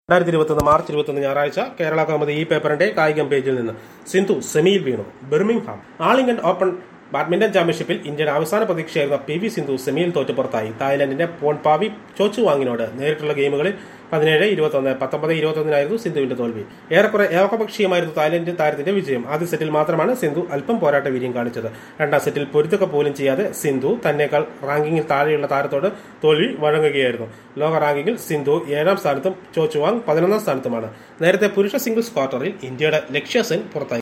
രണ്ടായിരത്തി ഇരുപത്തൊന്ന് മാർച്ച് ഇരുപത്തൊന്ന് ഞായറാഴ്ച കേരള കൗമുദി ഈ പേപ്പറിന്റെ കായികം പേജിൽ നിന്ന് സിന്ധു സെമിയിൽ വീണു Birmingham all England open badminton ചാമ്പ്യൻഷിപ്പിൽ ഇന്ത്യൻ അവസാന പ്രതീക്ഷയായിരുന്ന പി വി സിന്ധു സെമിയിൽ തോറ്റു പുറത്തായി തായ്ലൻഡിന്റെ പോൺപാവി ചോച്ചുവാങ്ങിനോട് നേരിട്ടുള്ള ഗെയിമുകളിൽ പതിനേഴ് ഇരുപത്തൊന്ന് പത്തൊമ്പത് ഇരുപത്തൊന്നിനായിരുന്നു സിന്ധുവിന്റെ തോൽവി ഏറെക്കുറെ ഏകപക്ഷീയമായിരുന്നു തായ്ലൻഡ് താരത്തിന്റെ വിജയം ആദ്യ സെറ്റിൽ മാത്രമാണ് സിന്ധു അല്പം പോരാട്ട വീര്യം കാണിച്ചത് രണ്ടാം സെറ്റിൽ പൊരുത്തക്ക പോലും ചെയ്യാതെ സിന്ധു തന്നേക്കാൾ റാങ്കിങ്ങിൽ താഴെയുള്ള താരത്തോട് തോൽവി വഴങ്ങുകയായിരുന്നു ലോക റാങ്കിങ്ങിൽ സിന്ധു ഏഴാം സ്ഥാനത്തും ചോച്ചുവാങ് പതിനൊന്നാം സ്ഥാനത്തുമാണ് നേരത്തെ പുരുഷ സിംഗിൾസ് ക്വാർട്ടറിൽ ഇന്ത്യയുടെ ലക്ഷ്യ സെൻ പുറത്തായി